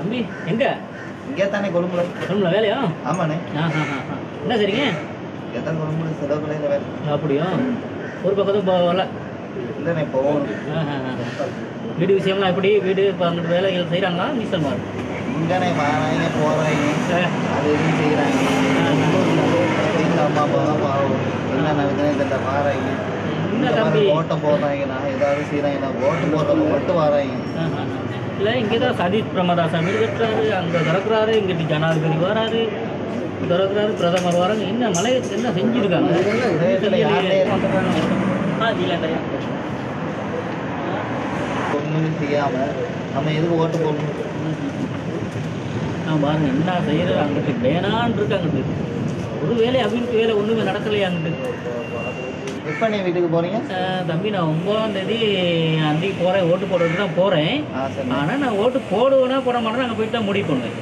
தம்பி எங்க இங்கே தானே கொழும்புல ரூம்ல வேலையா ஆமாண்ணே ஆ ஆ ஆ ஆ. என்ன சரிங்க இங்கே தான் கொழும்புல செலவு கலையில் வேலை அப்படியா ஒரு பக்கத்தும் போகல இல்லைண்ணே போகணும் ஆ ஆ ஆ. வீடு விஷயம்லாம் எப்படி வீடு இப்போ அங்கிட்டு வேலைகள் செய்கிறாங்களா நீசல் மாறு இங்கேண்ணே வராங்க போகிறாங்க அது இதுன்னு செய்கிறாங்க வீட்டில் அம்மா அப்பா தான் பாவம் என்ன நடக்குதுன்னு தெரியல வாராங்க என்ன இந்த தம்பி மாதிரி ஓட்டம் போடுறாங்கன்னா ஏதாவது செய்கிறாங்கன்னா ஓட்டு போடுறவங்க மட்டும் வராங்க ஆ, ஆ, ஆ. இல்லை இங்கே தான் சதீஷ் பிரமதாசன் வீடு கட்டுறாரு அங்கே திறக்கிறாரு இங்கிட்டு ஜனாதிபதி வராரு திறக்கிறாரு பிரதமர் வராங்க என்ன மலையத்துக்கு என்ன செஞ்சுருக்காங்க இதயத்துல யாருமே ஆ இல்லையா ஒன்றுமே செய்யாமல் நம்ம எதுக்கு ஓட்டு போடணும் நான் பாருங்க என்ன செய்யறது அங்கிட்டு வேணான்னு இருக்கு அங்கிட்டு ஒரு வேலை அபிவிருத்தி வேலை ஒன்றுமே நடக்கலையா அங்கிட்டு எப்போ நீ வீட்டுக்கு போகிறீங்க ஆஹ் தம்பி நான் ஒன்பதாம் தேதி அன்றைக்கி போகிறேன் ஓட்டு போடுறதுக்கு தான் போகிறேன் ஆ சரி ஆனால் நான் ஓட்டு போடுவேனா போட மாட்டேன் அங்கே போயிட்டு தான் முடிவு பண்ணுவேன்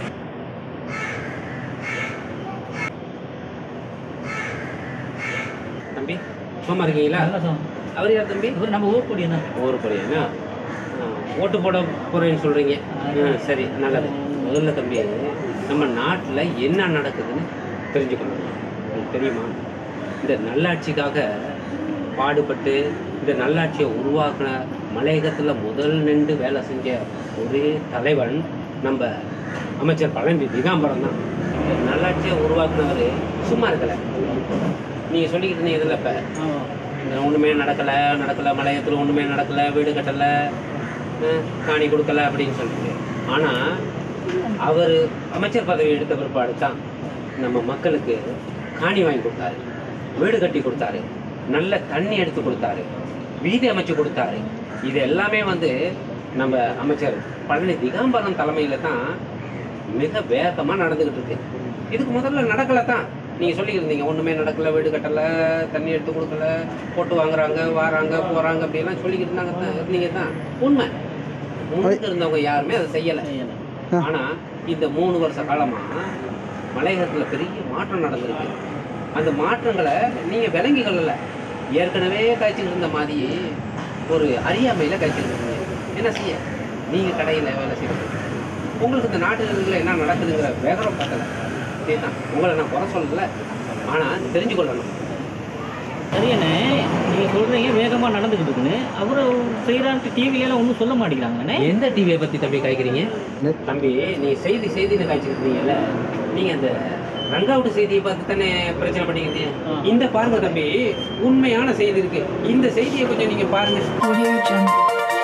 தம்பி சும்மா இருக்கீங்களா நல்லா சொன்னோம். அவர் யார் தம்பி இவர் நம்ம ஊர் கொடியா ஊர் பையனா ஓட்டு போட போறேன்னு சொல்றீங்க ஆ, சரி நல்லது முதல்ல தம்பி நம்ம நாட்டில் என்ன நடக்குதுன்னு தெரிஞ்சுக்கணும் உங்களுக்கு தெரியுமா இந்த நல்லாட்சிக்காக பாடுபட்டு இந்த நல்லாட்சியை உருவாக்கின மலையகத்தில் முதல் நின்று வேலை செஞ்ச ஒரே தலைவன் நம்ம அமைச்சர் பழனி திகாம்பரம் தான் இந்த நல்லாட்சியை உருவாக்குனவர் சும்மா இருக்கலை நீங்கள் சொல்லிக்கிட்டு இருந்தீங்க இதில் இப்போ ஆமாம் ஒன்றுமே நடக்கலை நடக்கலை மலையத்தில் ஒன்றுமே நடக்கலை வீடு கட்டலை அஹ் காணி கொடுக்கல அப்படின்னு சொல்லிட்டு ஆனால் அவர் அமைச்சர் பதவி எடுத்த பிற்பாடு தான் நம்ம மக்களுக்கு காணி வாங்கி கொடுத்தாரு வீடு கட்டி கொடுத்தாரு நல்ல தண்ணி எடுத்து கொடுத்தாரு வீதி அமைச்சு கொடுத்தாரு இது எல்லாமே வந்து நம்ம அமைச்சர் பழனி திகாம்பரம் தலைமையில் தான் மிக வேகமாக நடந்துக்கிட்டு இருக்கு இதுக்கு முதல்ல நடக்கலை தான் நீங்கள் சொல்லியிருந்தீங்க ஒன்றுமே நடக்கலை வீடு கட்டலை தண்ணி எடுத்து கொடுக்கல போட்டு வாங்குறாங்க வாராங்க போகிறாங்க அப்படியெல்லாம் சொல்லிக்கிட்டு இருந்தாங்க தான் இருந்தீங்க தான் உண்மை முன்னுக்கு இருந்தவங்க யாருமே அதை செய்யலை ஆனால் இந்த மூணு வருஷ காலமாக மலையகத்தில் பெரிய மாற்றம் நடந்திருக்கு அந்த மாற்றங்களை நீங்கள் விளங்கி கொள்ளலை ஏற்கனவே காய்ச்சிக்கிட்டு இருந்த மாதிரி ஒரு அறியாமையில் காய்ச்சிக்கிட்டு இருக்கீங்க என்ன செய்ய நீங்கள் கடையில் வேலை செய்யறது உங்களுக்கு இந்த நாட்டுகளில் என்ன நடக்குதுங்கிற வேகரம் பத்தலை சரிதான் உங்களை நான் குறை சொல்லலை ஆனால் தெரிஞ்சு கொள்ளணும் சரியண்ணே நீங்கள் சொல்கிறீங்க வேகமாக நடந்துக்கிட்டு இருக்குன்னு அவரை செய்கிறான்ட்டு டிவிலலாம் ஒன்றும் சொல்ல மாட்டேங்கிறாங்கண்ணே எந்த டிவியை பற்றி தம்பி காய்க்கிறீங்க தம்பி நீங்க செய்தி செய்தின்னு காய்ச்சிருக்கீங்கல்ல நீங்க அந்த ரங்காவுட்டு செய்தியை பார்த்து தானே பிரச்சனை பண்ணிக்கிட்டீங்க ஆ. இந்த பாருங்க தம்பி உண்மையான செய்தி இருக்கு இந்த செய்தியை கொஞ்சம் நீங்க பாருங்க Audio Jungle.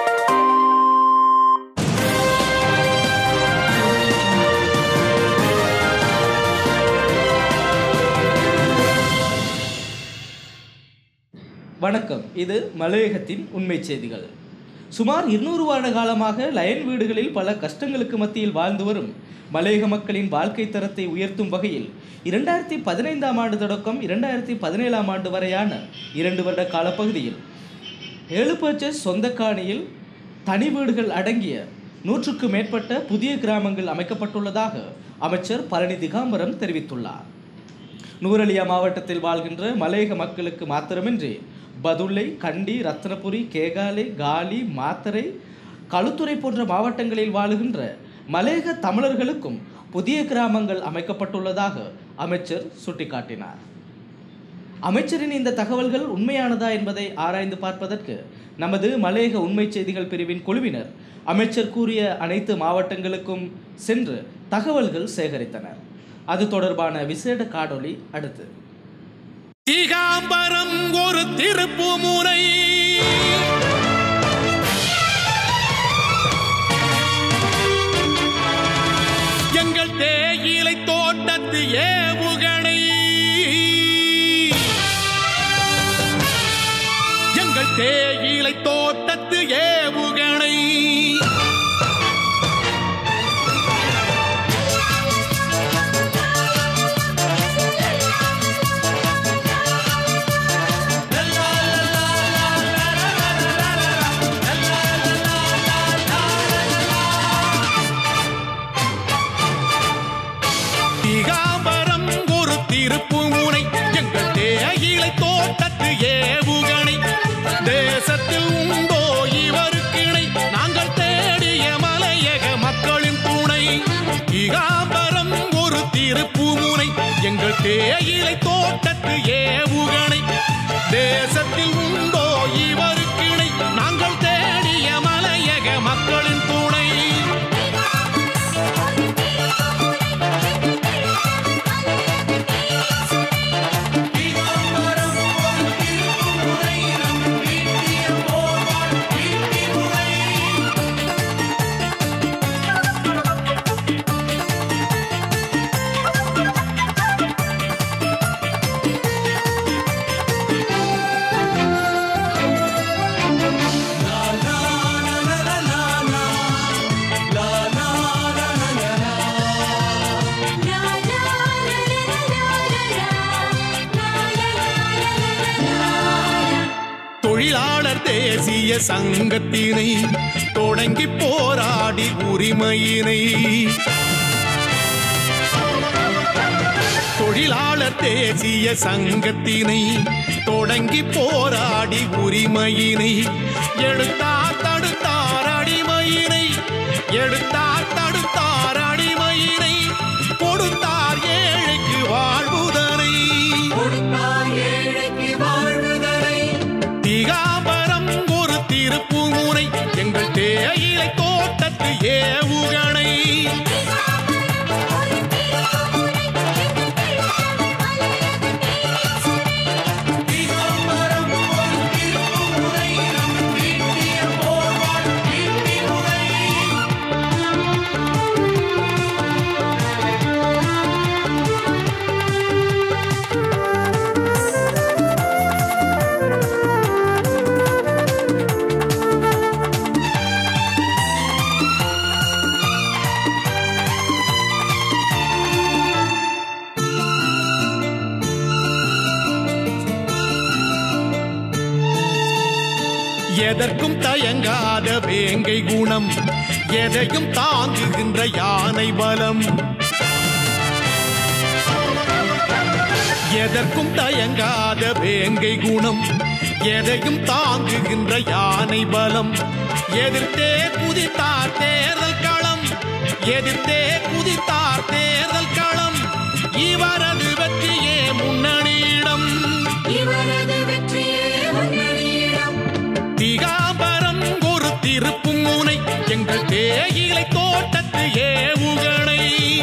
வணக்கம் இது மலையகத்தின் உண்மை செய்திகள் சுமார் இருநூறு வருட காலமாக லயன் வீடுகளில் பல கஷ்டங்களுக்கு மத்தியில் வாழ்ந்து வரும் மலையக மக்களின் வாழ்க்கை தரத்தை உயர்த்தும் வகையில் இரண்டாயிரத்தி பதினைந்தாம் ஆண்டு தொடக்கம் இரண்டாயிரத்தி பதினேழாம் ஆண்டு வரையான இரண்டு வருட காலப்பகுதியில் ஏழு பர்ச்சஸ் சொந்த காணியில் தனி வீடுகள் அடங்கிய நூற்றுக்கு மேற்பட்ட புதிய கிராமங்கள் அமைக்கப்பட்டுள்ளதாக அமைச்சர் பழனி திகாம்பரம் தெரிவித்துள்ளார் நூரலியா மாவட்டத்தில் வாழ்கின்ற மலையக மக்களுக்கு மாத்திரமின்றி பதுளை கண்டி ரத்னபுரி கேகாலை காலி மாத்தரை களுத்துறை போன்ற மாவட்டங்களில் வாழுகின்ற மலையக தமிழர்களுக்கும் புதிய கிராமங்கள் அமைக்கப்பட்டுள்ளதாக அமைச்சர் சுட்டிக்காட்டினார் அமைச்சரின் இந்த தகவல்கள் உண்மையானதா என்பதை ஆராய்ந்து பார்ப்பதற்கு நமது மலையக உண்மை செய்திகள் பிரிவின் குழுவினர் அமைச்சர் கூறிய அனைத்து மாவட்டங்களுக்கும் சென்று தகவல்கள் சேகரித்தனர் அது தொடர்பான விசேட காணொளி அடுத்து திகாம்பரம் ஒரு திருப்பு முனை எங்கள் தேயிலை தோட்டத்து ஏவுகணை எங்கள் தேயிலை தோட்டத்து ஏவுகணை திகாம்பரம் ஒரு திருப்பு முனை எங்கள் தேயிலை தோட்டத்து ஏவுகணை தேச தேயிலை தோட்டத்து ஏவுகணை தேசத்தில் உண்டோ இவருக்கிணை நாங்கள் தேடிய மலையக மக்களின் துணை தொழிலாளர் தேசிய சங்கத்தினை தொடங்கி போராடி உரிமையினை தொழிலாளர் தேசிய சங்கத்தினை தொடங்கி போராடி உரிமையினை எடுத்தார் தடுத்தார் அடிமையினை எடுத்தார் தடுத்தார் அடிமையினை கொடுத்தார் ஏழைக்கு வாழ்வுதனை திகாபரம் ஒரு திருப்பு முனை எங்கள் தேயிலை தோட்டத்து ஏவுகணை எதற்கும் தயங்காத வேங்கை குணம் எதையும் தாங்குகின்ற யானை பலம் எதற்கும் தயங்காத வேங்கை குணம் எதையும் தாங்குகின்ற யானை பலம் எதிர்த்தே குதித்தார் தேர்தல் களம் எதிர்த்தே குதித்தார் தேர்தல் களம் இவரது வெற்றியே முன்னணியிடம் இவரது வெற்றியே முன்னணியிடம் திகாம்பரம் ஒரு திருப்பும் முனை எங்கள் தேயிலை தோட்டத்து ஏவுகணை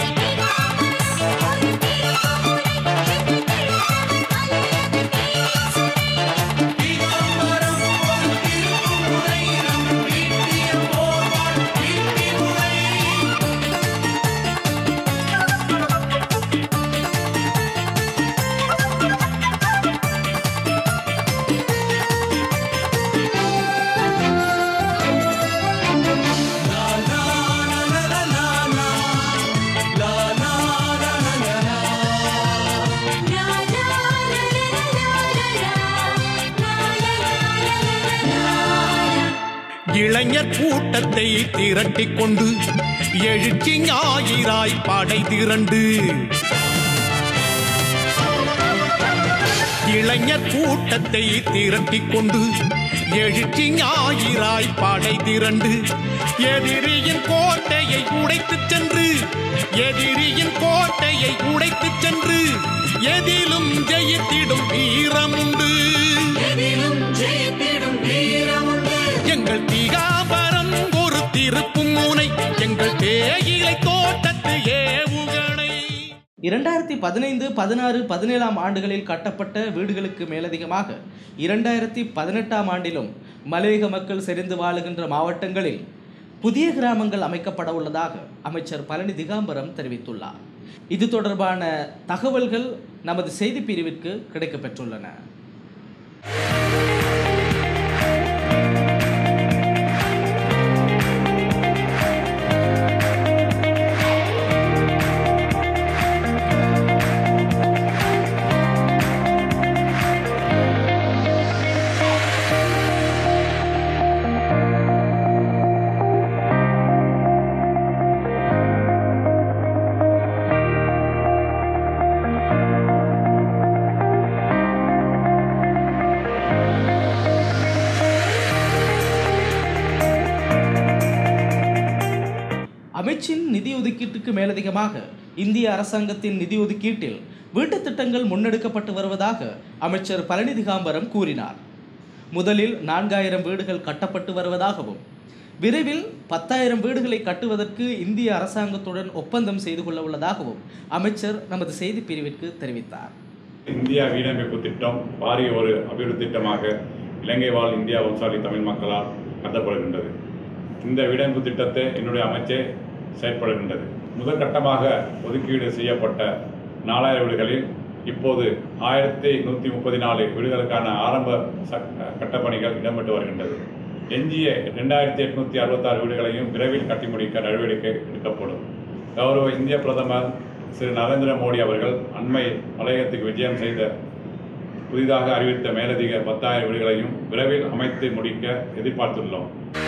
இளைஞர் கூட்டத்தை திரட்டிக் கொண்டு எழுச்சி ஞாயிறாய் படை திரண்டு இளைஞர் கூட்டத்தை திரட்டிக் கொண்டு எழுச்சி ஞாயிறாய் படை திரண்டு எதிரியின் கோட்டையை உடைத்துச் சென்று எதிரியின் கோட்டையை உடைத்துச் சென்று எதிலும் ஜெயித்திடும் வீரமுண்டு எதிலும் ஜெயித்திடும் வீரமுண்டு எங்கள் திகாபரம் ஒரு திருப்பும் முனை எங்கள் தேயிலை தோட்டத்து ஏவுகணை இரண்டாயிரத்தி பதினைந்து பதினாறு பதினேழாம் ஆண்டுகளில் கட்டப்பட்ட வீடுகளுக்கு மேலதிகமாக இரண்டாயிரத்தி பதினெட்டாம் ஆண்டிலும் மலையக மக்கள் செறிந்து வாழுகின்ற மாவட்டங்களில் புதிய கிராமங்கள் அமைக்கப்பட உள்ளதாக அமைச்சர் பழனி திகாம்பரம் தெரிவித்துள்ளார் இது தொடர்பான தகவல்கள் நமது செய்தி பிரிவிற்கு கிடைக்கப்பெற்றுள்ளன அமைச்சின் நிதி ஒதுக்கீட்டுக்கு மேலதிகமாக இந்திய அரசாங்கத்தின் நிதி ஒதுக்கீட்டில் வீட்டுத் திட்டங்கள் முன்னெடுக்கப்பட்டு வருவதாக அமைச்சர் பழனி திகாம்பரம் கூறினார் முதலில் நான்காயிரம் வீடுகள் கட்டப்பட்டு வருவதாகவும் விரைவில் பத்தாயிரம் வீடுகளை கட்டுவதற்கு இந்திய அரசாங்கத்துடன் ஒப்பந்தம் செய்து கொள்ள உள்ளதாகவும் அமைச்சர் நமது செய்திப் பிரிவிற்கு தெரிவித்தார் இந்தியா வீடமைப்பு திட்டம் பாரிய ஒரு அபிவிருத்தி திட்டமாக இலங்கை வாழ் இந்தியா வம்சாவளி தமிழ் மக்களால் கருதப்படுகின்றது இந்த வீடமைப்பு திட்டத்தை என்னுடைய அமைச்சே செயற்படுகின்றது முதற்கட்டமாக ஒதுக்கீடு செய்யப்பட்ட நாலாயிரம் வீடுகளில் இப்போது ஆயிரத்தி நூற்றி முப்பத்தி நாலு வீடுகளுக்கான ஆரம்ப ச- கட்டப்பணிகள் இடம்பெற்று வருகின்றது எஞ்சிய ரெண்டாயிரத்தி எட்நூத்தி அறுபத்தாறு வீடுகளையும் விரைவில் கட்டி முடிக்க நடவடிக்கை எடுக்கப்படும் கௌரவ இந்திய பிரதமர் திரு நரேந்திர மோடி அவர்கள் அண்மை மலையகத்துக்கு விஜயம் செய்த புதிதாக அறிவித்த மேலதிக பத்தாயிரம் வீடுகளையும் விரைவில் அமைத்து முடிக்க எதிர்பார்த்துள்ளோம்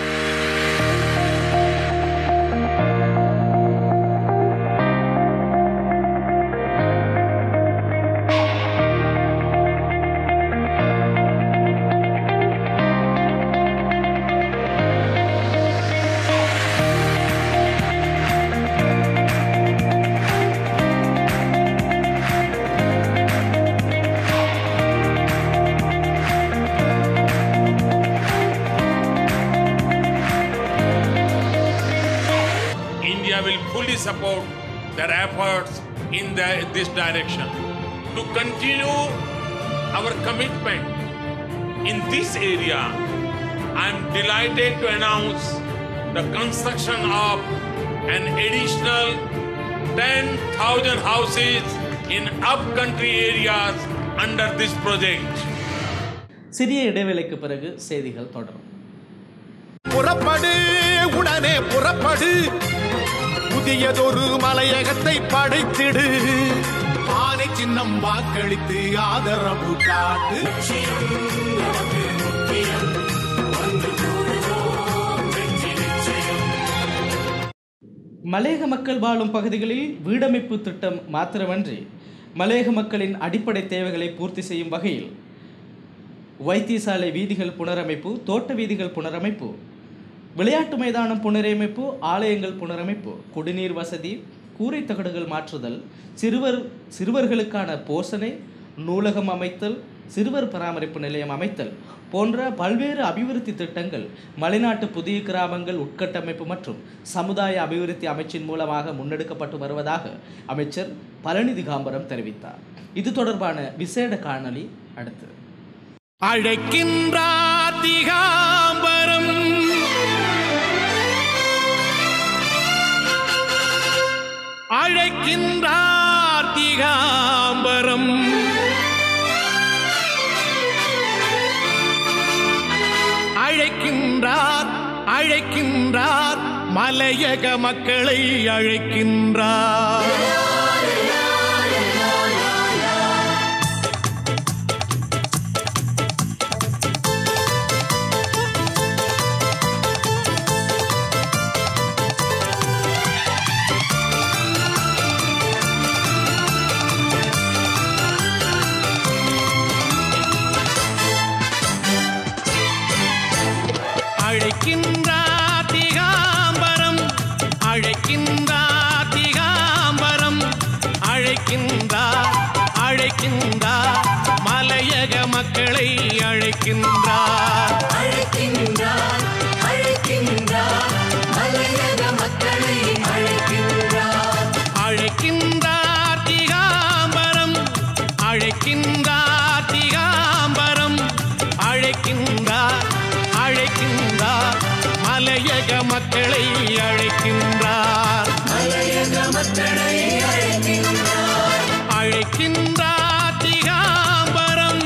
India will fully support their efforts in the, this direction. To continue our commitment in this area, I am delighted to announce the construction of an additional 10,000 houses in upcountry areas under this project. சிறிய இடைவேளைக்கு பிறகு செய்திகள் தொடரும் புறப்படு உடனே புறப்படு புதியதொரு மலையகத்தை படைத்திடு ஆனை சின்னம் வாக்களித்து ஆதரவு காட்டு மலையக மக்கள் வாழும் பகுதிகளில் வீடமைப்பு திட்டம் மாத்திரமன்றி மலையக மக்களின் அடிப்படை தேவைகளை பூர்த்தி செய்யும் வகையில் வைத்தியசாலை வீதிகள் புனரமைப்பு தோட்ட வீதிகள் புனரமைப்பு விளையாட்டு மைதானம் புனரமைப்பு ஆலயங்கள் புனரமைப்பு குடிநீர் வசதி கூரை தகடுகள் மாற்றுதல் சிறுவர் சிறுவர்களுக்கான போஷணை நூலகம் அமைத்தல் சிறுவர் பராமரிப்பு நிலையம் அமைத்தல் போன்ற பல்வேறு அபிவிருத்தி திட்டங்கள் மலைநாட்டு புதிய கிராமங்கள் உட்கட்டமைப்பு மற்றும் சமுதாய அபிவிருத்தி அமைச்சின் மூலமாக முன்னெடுக்கப்பட்டு வருவதாக அமைச்சர் பழனி திகாம்பரம் தெரிவித்தார் இது தொடர்பான விசேட காணொளி அடுத்து அழைக்கின்றார் திகாம்பரம் அழைக்கின்றார் திகாம்பரம் அழைக்கின்றார் அழைக்கின்றார் மலையக மக்களை அழைக்கின்றார் அழைக்கின்றார் திகாம்பரம் அழைக்கின்றார் திகாம்பரம் அழைக்கின்றார் அழைக்கின்றார் மலையக மக்களை அழைக்கின்றார் அழைக்கின்றார் அழைக்கின்றார் மலையக மக்களை அழைக்கின்றார் அழைக்கின்றார் திகாம்பரம் அழைக்கின்றார் திகாம்பரம் அழைக்கின்றார் அழைக்கின்றார் மலையக மக்களை அழைக்கின்றார் மலையக மக்களை அழைக்கின்றார் அழைக்கின்றார் திகாம்பரம்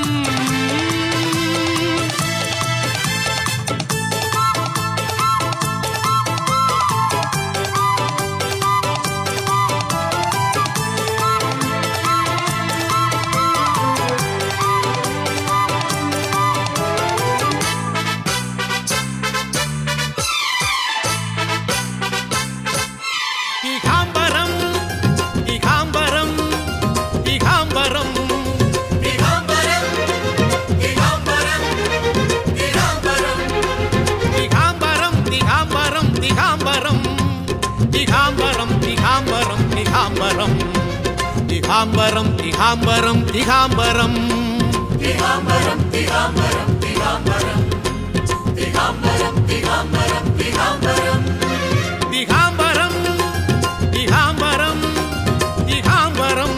திகாம்பரம் திகாம்பரம் திகாம்பரம் திகாம்பரம் திகாம்பரம் திகாம்பரம் திகாம்பரம் திகாம்பரம் திகாம்பரம் திகாம்பரம் திகாம்பரம் திகாம்பரம்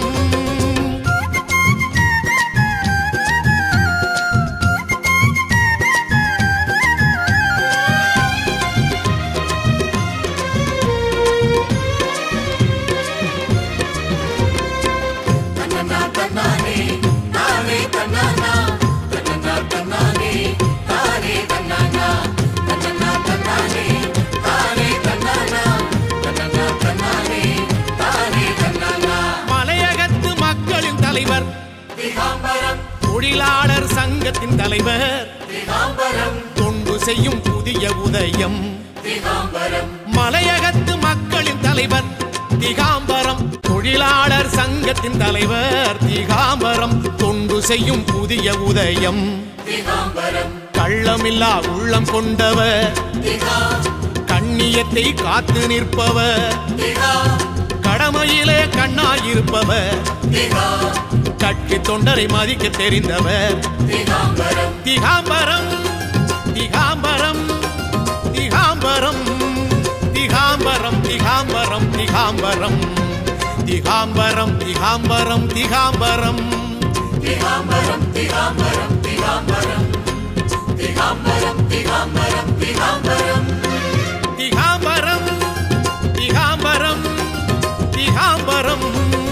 தன்னனா தன்னானே தானே தன்னானா தன்னனா தன்னானே தானே தன்னானா தன்னனா தன்னானே தானே தன்னானா தன்னனா தன்னானே தானே தன்னானா மலையகத்து மக்களின் தலைவர் திகாம்பரம் தொழிலாளர் சங்கத்தின் தலைவர் திகாம்பரம் தொண்டு செய்யும் புதிய உதயம் திகாம்பரம் மலையகத்து மக்களின் தலைவர் திகாம்பரம் தொழிலாளர் சங்கத்தின் தலைவர் திகாம்பரம் தொண்டு செய்யும் புதிய உதயம் திகாம்பரம் கள்ளமில்லா உள்ளம் கொண்டவர் திகா கண்ணியத்தை காத்து நிற்பவர் திகா கடமையிலே கண்ணாயிருப்பவர் திகா கட்சி தொண்டரை மதிக்க தெரிந்தவர் திகாம்பரம் திகாம்பரம் திகாம்பரம் திகாம்பரம் திகாம்பரம் திகாம்பரம் திகாம்பரம் திகாம்பரம் திகாம்பரம் திகாம்பரம் திகாம்பரம் திகாம்பரம் திகாம்பரம் திகாம்பரம் திகாம்பரம் திகாம்பரம் திகாம்பரம் திகாம்பரம் திகாம்பரம்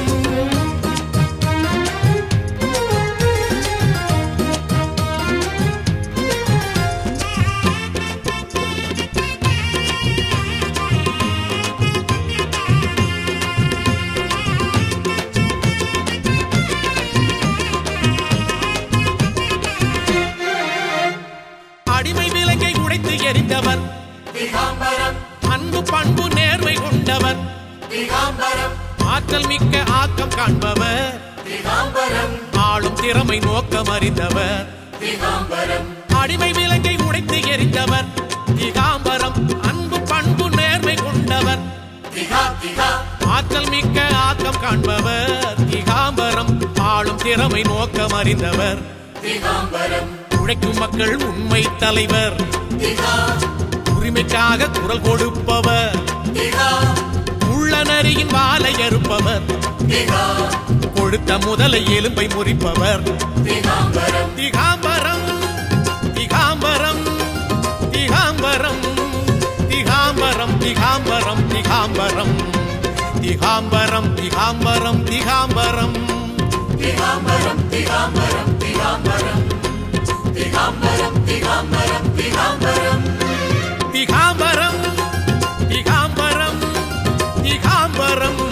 அடிமை விலங்கை உடைத்து எறிந்தவர் திகாம்பரம் அன்பு பண்பு நேர்மை கொண்டவர் திகாம்பரம் ஆற்றல் மிக்க ஆக்கம் காண்பவர் திகாம்பரம் ஆளும் திறமை நோக்கம் அறிந்தவர் திகாம்பரம் அடிமை விலங்கை உடைத்து எறிந்தவர் திகாம்பரம் அன்பு பண்பு நேர்மை கொண்டவர் திகா திகா ஆற்றல் மிக்க ஆக்கம் காண்பவர் திகாம்பரம் ஆளும் திறமை நோக்கம் அறிந்தவர் திகாம்பரம் உழைக்கும் மக்கள் உண்மை தலைவர் திகா உரிமைக்காக குரல் கொடுப்பவர் திகா உள்ள நரியின் வாலை அறுப்பவர் திகா கொழுத்த முதலை எலும்பை முறிப்பவர் திகாம்பரம் திகாம்பரம் திகாம்பரம் திகாம்பரம் திகாம்பரம் திகாம்பரம் திகாம்பரம் திகாம்பரம் திகாம்பரம் திகாம்பரம் திகாம்பரம் திகாம்பரம் திகாம்பரம் திகாம்பரம் திகாம்பரம் திகாம்பரம் திகாம்பரம் திகாம்பரம் திகாம்பரம்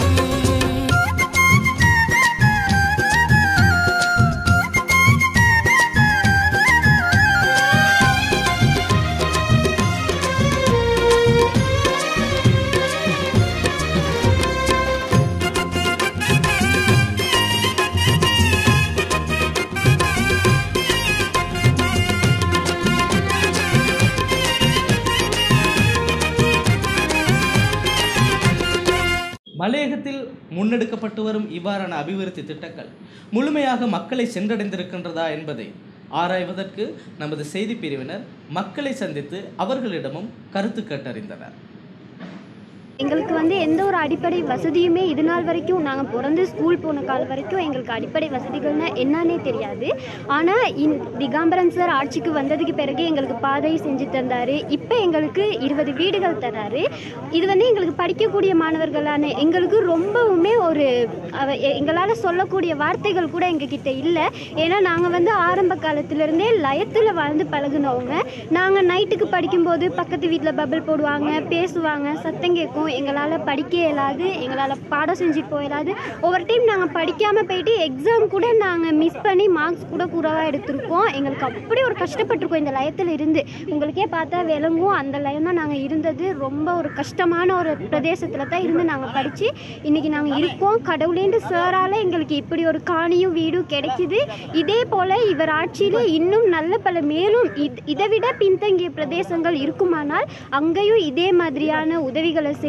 மலையகத்தில் முன்னெடுக்கப்பட்டு வரும் இவ்வாறான அபிவிருத்தி திட்டங்கள் முழுமையாக மக்களை சென்றடைந்திருக்கின்றதா என்பதை ஆராய்வதற்கு நமது செய்திப் பிரிவினர் மக்களை சந்தித்து அவர்களிடமும் கருத்து கேட்டறிந்தனர் எங்களுக்கு வந்து எந்த ஒரு அடிப்படை வசதியுமே இது நாள் வரைக்கும் நாங்கள் பிறந்து ஸ்கூல் போன காலம் வரைக்கும் எங்களுக்கு அடிப்படை வசதிகள்னா என்னன்னே தெரியாது ஆனால் இன் திகாம்பரம் சார் ஆட்சிக்கு வந்ததுக்கு பிறகு எங்களுக்கு பாதை செஞ்சு தந்தார் இப்போ எங்களுக்கு இருபது வீடுகள் தராரு இது வந்து எங்களுக்கு படிக்கக்கூடிய மாணவர்களான எங்களுக்கு ரொம்பவுமே ஒரு அவ எ- எங்களால் சொல்லக்கூடிய வார்த்தைகள் கூட எங்ககிட்ட இல்லை ஏன்னா நாங்கள் வந்து ஆரம்ப காலத்திலேருந்தே லயத்தில் வாழ்ந்து பழகுனவங்க நாங்கள் நைட்டுக்கு படிக்கும்போது பக்கத்து வீட்டில் பபிள் போடுவாங்க பேசுவாங்க சத்தம் கேட்கும் எங்களால் படிக்க இயலாது எங்களால் பாடம் செஞ்சுட்டு போயிடாது ஒவ்வொரு டைம் நாங்கள் படிக்காமல் போயிட்டு எக்ஸாம் கூட நாங்கள் மிஸ் பண்ணி மார்க்ஸ் கூட குறைவாக எடுத்திருக்கோம் எங்களுக்கு அப்படி ஒரு கஷ்டப்பட்டிருக்கோம் இந்த லயத்தில் இருந்து உங்களுக்கே பார்த்தா விளங்கும் அந்த லயம் தான் நாங்கள் இருந்தது ரொம்ப ஒரு கஷ்டமான ஒரு பிரதேசத்தில் தான் இருந்து நாங்கள் படித்து இன்றைக்கி நாங்கள் இருக்கோம் கடவுளேண்டு சாரால் எங்களுக்கு இப்படி ஒரு காணியும் வீடும் கிடைக்குது இதே போல் இவர் ஆட்சியில் இன்னும் நல்ல பல மேலும் இத்- இதை விட பின்தங்கிய பிரதேசங்கள் இருக்குமானால் அங்கேயும் இதே மாதிரியான உதவிகளை செய்வார்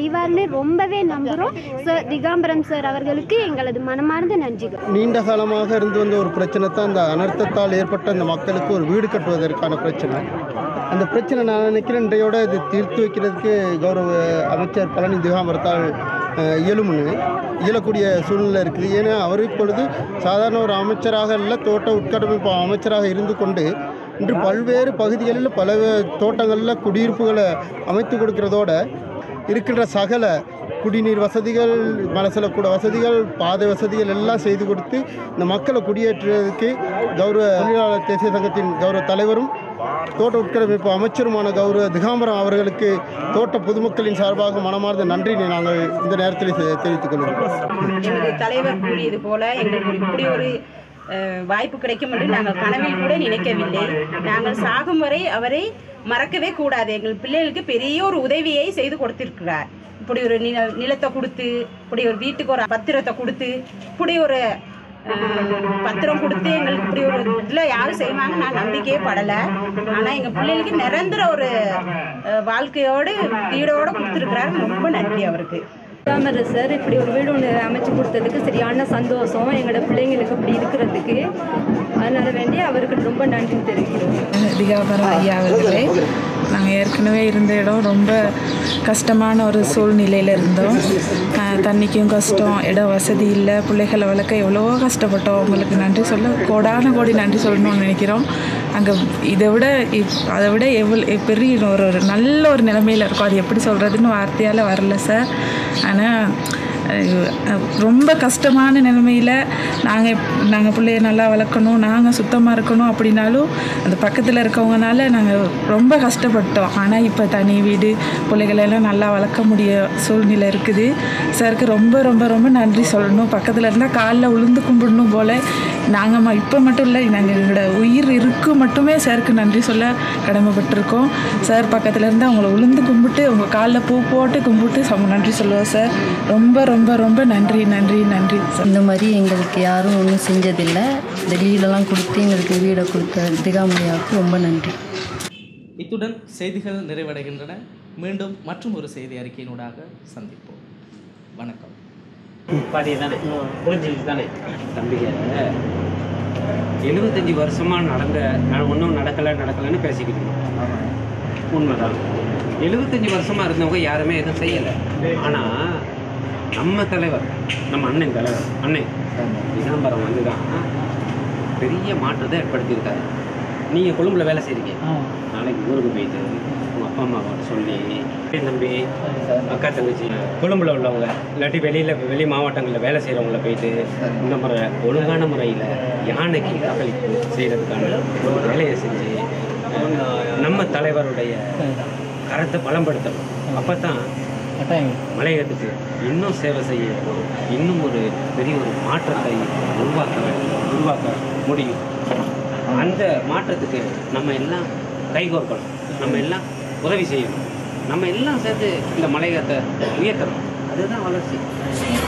செய்வார்னு ரொம்பவே நம்புகிறோம் சார் திகாம்பரம் சார் அவர்களுக்கு எங்களது மனமார்ந்த நன்றிகள் நீண்ட காலமாக இருந்து வந்த ஒரு பிரச்சனை தான் அந்த அனர்த்தத்தால் ஏற்பட்ட அந்த மக்களுக்கு ஒரு வீடு கட்டுவதற்கான பிரச்சனை அந்த பிரச்சனை நான் நினைக்கிறேன் இன்றையோட இது தீர்த்து வைக்கிறதுக்கு கௌரவ அமைச்சர் பழனி திகாம்பரத்தால் அஹ், இயலும்னு இயலக்கூடிய சூழ்நிலை இருக்குது ஏன்னா அவர் இப்பொழுது சாதாரண ஒரு அமைச்சராக இல்லை தோட்ட உட்கட்டமைப்பு அமைச்சராக இருந்து கொண்டு இன்று பல்வேறு பகுதிகளில் பல தோட்டங்களில் குடியிருப்புகளை அமைத்து கொடுக்கிறதோட இருக்கின்ற சகல குடிநீர் வசதிகள் மலசலக்கூட வசதிகள் பாதை வசதிகள் எல்லாம் செய்து கொடுத்து இந்த மக்களை குடியேற்றுவதற்கு கௌரவ தொழிலாளர் தேசிய சங்கத்தின் கௌரவ தலைவரும் தோட்ட உட்கட்டமைப்பு அமைச்சருமான கௌரவ திகாம்பரம் அவர்களுக்கு தோட்ட பொதுமக்களின் சார்பாக மனமார்ந்த நன்றியை நாங்கள் இந்த நேரத்தில் தெ- தெரிவித்துக் கொள்கிறோம் எனது தலைவர் கூறியது போல எங்களுக்கு ஒரு இப்படி ஒரு அஹ், வாய்ப்பு கிடைக்கும் என்று நாங்கள் கனவில் கூட நினைக்கவில்லை நாங்கள் சாகும் வரை அவரை மறக்கவே கூடாது எங்கள் பிள்ளைகளுக்கு பெரிய ஒரு உதவியை செய்து கொடுத்திருக்கிறார் இப்படி ஒரு நில நிலத்தை கொடுத்து இப்படி ஒரு வீட்டுக்கு ஒரு பத்திரத்தை கொடுத்து இப்படி ஒரு அஹ், பத்திரம் கொடுத்து எங்களுக்கு இப்படி ஒரு இதில் யாரும் செய்வாங்க நான் நம்பிக்கையே படலை ஆனால் எங்கள் பிள்ளைகளுக்கு நிரந்தர ஒரு அஹ், வாழ்க்கையோடு வீடோடு கொடுத்துருக்கிறார் ரொம்ப நன்றி அவருக்கு ராமர் சார் இப்படி ஒரு வீடு ஒன்று அமைச்சு கொடுத்ததுக்கு சரியான சந்தோஷம் எங்களோட பிள்ளைங்களுக்கு இப்படி இருக்கிறதுக்கு அதனால வேண்டி அவருக்கு ரொம்ப நன்றி தெரிவிக்கிறோம் திகாபரம் ஐயா அவர்களே நாங்கள் ஏற்கனவே இருந்த இடம் ரொம்ப கஷ்டமான ஒரு சூழ்நிலையில் இருந்தோம் அஹ் தண்ணிக்கும் கஷ்டம் இடம் வசதி இல்லை பிள்ளைகளை வளர்க்க எவ்வளவோ கஷ்டப்பட்டோம் உங்களுக்கு நன்றி சொல்ல கோடான கோடி நன்றி சொல்லணும்னு நினைக்கிறோம் அங்கே இதை விட இப்- அதை விட எவ்வளோ பெரிய ஒரு ஒரு நல்ல ஒரு நிலைமையில் இருக்கும் அது எப்படி சொல்கிறதுன்னு வார்த்தையால் வரல சார் ஆனால் அஹ் ரொம்ப கஷ்டமான நிலைமையில் நாங்கள் நாங்கள் பிள்ளைய நல்லா வளர்க்கணும் நாங்கள் சுத்தமாக இருக்கணும் அப்படின்னாலும் அந்த பக்கத்தில் இருக்கவங்கனால நாங்கள் ரொம்ப கஷ்டப்பட்டோம் ஆனால் இப்போ தனி வீடு பிள்ளைகளை எல்லாம் நல்லா வளர்க்க முடிய சூழ்நிலை இருக்குது சாருக்கு ரொம்ப ரொம்ப ரொம்ப நன்றி சொல்லணும் பக்கத்தில் இருந்தால் காலில் உளுந்து கும்பிடணும் போல் நாங்கள் இப்போ மட்டும் இல்லை நாங்கள் எங்களோட உயிர் இருக்கு மட்டுமே சாருக்கு நன்றி சொல்ல கடமைப்பட்டிருக்கோம் சார் பக்கத்தில் இருந்து அவங்கள உளுந்து கும்பிட்டு உங்கள் காலில் பூ போட்டு கும்பிட்டு சம நன்றி சொல்லுவோம் சார் ரொம்ப ரொம்ப ரொம்ப நன்றி நன்றி நன்றி இந்த மாதிரி எங்களுக்கு யாரும் ஒன்றும் செஞ்சதில்லை இந்த வீடெல்லாம் கொடுத்து எங்களுக்கு வீடை கொடுத்த திகாமையாவுக்கு ரொம்ப நன்றி இத்துடன் செய்திகள் நிறைவடைகின்றன மீண்டும் மற்றும் ஒரு செய்தி அறிக்கையினூடாக சந்திப்போம் வணக்கம் பாதி தானே புரிஞ்சுக்கிட்டு தானே தம்பிங்க எழுபத்தஞ்சி வருஷமாக நடந்த ஒன்றும் நடக்கலை நடக்கலைன்னு பேசிக்கிட்டு இருக்கோம். உண்மைதான் எழுபத்தஞ்சி வருஷமாக இருந்தவங்க யாருமே எதுவும் செய்யலை ஆனால் நம்ம தலைவர் நம்ம அண்ணன் தலைவர் அண்ணன் விதாம்பரம் வந்து தான் பெரிய மாற்றத்தை ஏற்படுத்தியிருக்காரு நீங்கள் கொழும்புல வேலை செய்றீங்க நாளைக்கு ஊருக்கு போயிட்டு உங்கள் அப்பா அம்மாவோட சொல்லி "ஏய் தம்பி அக்கா தங்கச்சி கொழும்புல உள்ளவங்க இல்லாட்டி வெளியில் வெளி மாவட்டங்களில் வேலை செய்கிறவங்கள போயிட்டு இந்த முறை ஒழுங்கான முறையில் யானைக்கு பங்களிப்பு செய்கிறதுக்கான ஒரு வேலையை செஞ்சு நம்ம தலைவருடைய கரத்தை பலப்படுத்தணும் அப்போ தான் மலையகத்துக்கு இன்னும் சேவை செய்ய இன்னும் ஒரு பெரிய ஒரு மாற்றத்தை உருவாக்க வேண்டும் உருவாக்க முடியும் அந்த மாற்றத்துக்கு நம்ம எல்லாம் கைகோர்க்கணும் நம்ம எல்லாம் உதவி செய்யணும் நம்ம எல்லாம் சேர்ந்து இந்த மலையகத்தை உயர்த்தணும் அதுதான் வளர்ச்சி